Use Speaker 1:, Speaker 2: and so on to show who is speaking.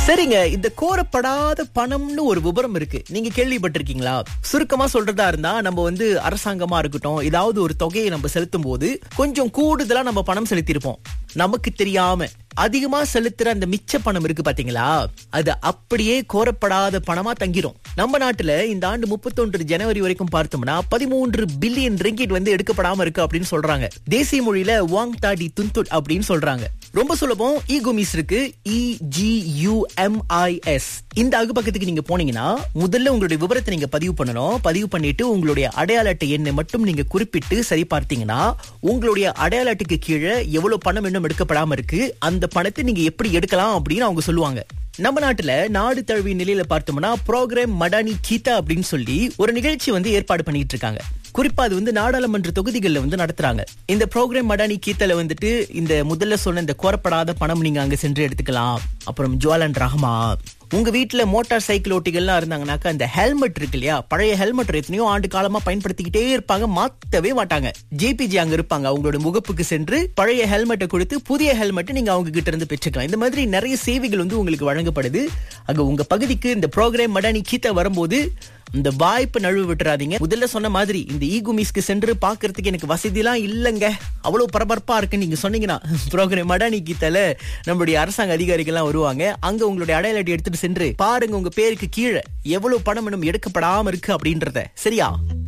Speaker 1: சரிங்க இந்த கோரப்படாத பணம்னு ஒரு விபரம் இருக்கு நீங்க கேள்விப்பட்டிருக்கீங்களா சுருக்கமா சொல்றதா இருந்தா நம்ம வந்து அரசாங்கமா இருக்கட்டும் ஏதாவது ஒரு தொகையை நம்ம செலுத்தும் போது கொஞ்சம் கூடுதலா நம்ம பணம் செலுத்தியிருப்போம் நமக்கு தெரியாம அதிகமா செலுத்துற அந்த மிச்ச பணம் இருக்கு பாத்தீங்களா அது அப்படியே கோரப்படாத பணமா தங்கிரும் நம்ம நாட்டுல இந்த ஆண்டு முப்பத்தொன்று ஜனவரி வரைக்கும் பார்த்தோம்னா பதிமூன்று பில்லியன் ரிங்கிட் வந்து எடுக்கப்படாம இருக்கு அப்படின்னு சொல்றாங்க தேசிய மொழியில வாங் தாடி துன்துட் அப்படின்னு சொல்றாங்க ரொம்ப சுலபம் இ குமிஸ் இருக்கு E G U M I S இந்த அகுபக்கத்துக்கு நீங்க போனீங்கன்னா முதல்ல உங்களுடைய விவரத்தை நீங்க பதிவு பண்ணணும் பதிவு பண்ணிட்டு உங்களுடைய அடையாள அட்டை எண்ணை மட்டும் நீங்க குறிப்பிட்டு சரி பார்த்தீங்கன்னா உங்களுடைய அடையாள அட்டைக்கு கீழே எவ்வளவு பணம் இன்னும் எடுக்கப்படாம இருக்கு அந்த பணத்தை நீங்க எப்படி எடுக்கலாம் அப்படின்னு அவங்க சொல்லுவாங்க நம்ம நாட்டுல நாடு தழுவிய நிலையில பார்த்தோம்னா ப்ரோக்ராம் மடானி கீதா அப்படின்னு சொல்லி ஒரு நிகழ்ச்சி வந்து ஏற்பாடு பண்ணிட்டு இருக்காங்க குறிப்பா அது வந்து நாடாளுமன்ற தொகுதிகளில் வந்து நடத்துறாங்க இந்த ப்ரோக்ராம் மடானி கீத்தல வந்துட்டு இந்த முதல்ல சொன்ன இந்த கோரப்படாத பணம் நீங்க அங்க சென்று எடுத்துக்கலாம் அப்புறம் ஜுவாலன் ரஹ்மா உங்க வீட்டுல மோட்டார் சைக்கிள் ஓட்டிகள்லாம் இருந்தாங்கன்னாக்கா இந்த ஹெல்மெட் இருக்கு இல்லையா பழைய ஹெல்மெட் எத்தனையோ ஆண்டு காலமா பயன்படுத்திக்கிட்டே இருப்பாங்க மாத்தவே மாட்டாங்க ஜேபிஜி அங்க இருப்பாங்க அவங்களோட முகப்புக்கு சென்று பழைய ஹெல்மெட்டை கொடுத்து புதிய ஹெல்மெட் நீங்க அவங்க கிட்ட இருந்து பெற்றுக்கலாம் இந்த மாதிரி நிறைய சேவைகள் வந்து உங்களுக்கு வழங்கப்படுது அங்க உங்க பகுதிக்கு இந்த ப்ரோக்ராம் மடானி கீத்த வரும்போது இந்த வாய்ப்பு நழுவு விட்டுறாதீங்க முதல்ல சொன்ன மாதிரி இந்த ஈகுமிஸ்க்கு சென்று பாக்குறதுக்கு எனக்கு வசதிலாம் இல்லைங்க அவ்வளவு பரபரப்பா இருக்கு நீங்க சொன்னீங்கன்னா ப்ரோக்ராம் மடானி கீத்தால நம்மளுடைய அரசாங்க அதிகாரிகள்லாம் வருவாங்க அங்க உங்களுடைய அடையாள அட்டை எடுத்துட்டு சென்று பாருங்க உங்க பேருக்கு கீழே எவ்வளவு பணம் இன்னும் எடுக்கப்படாம இருக்கு அப்படின்றத சரியா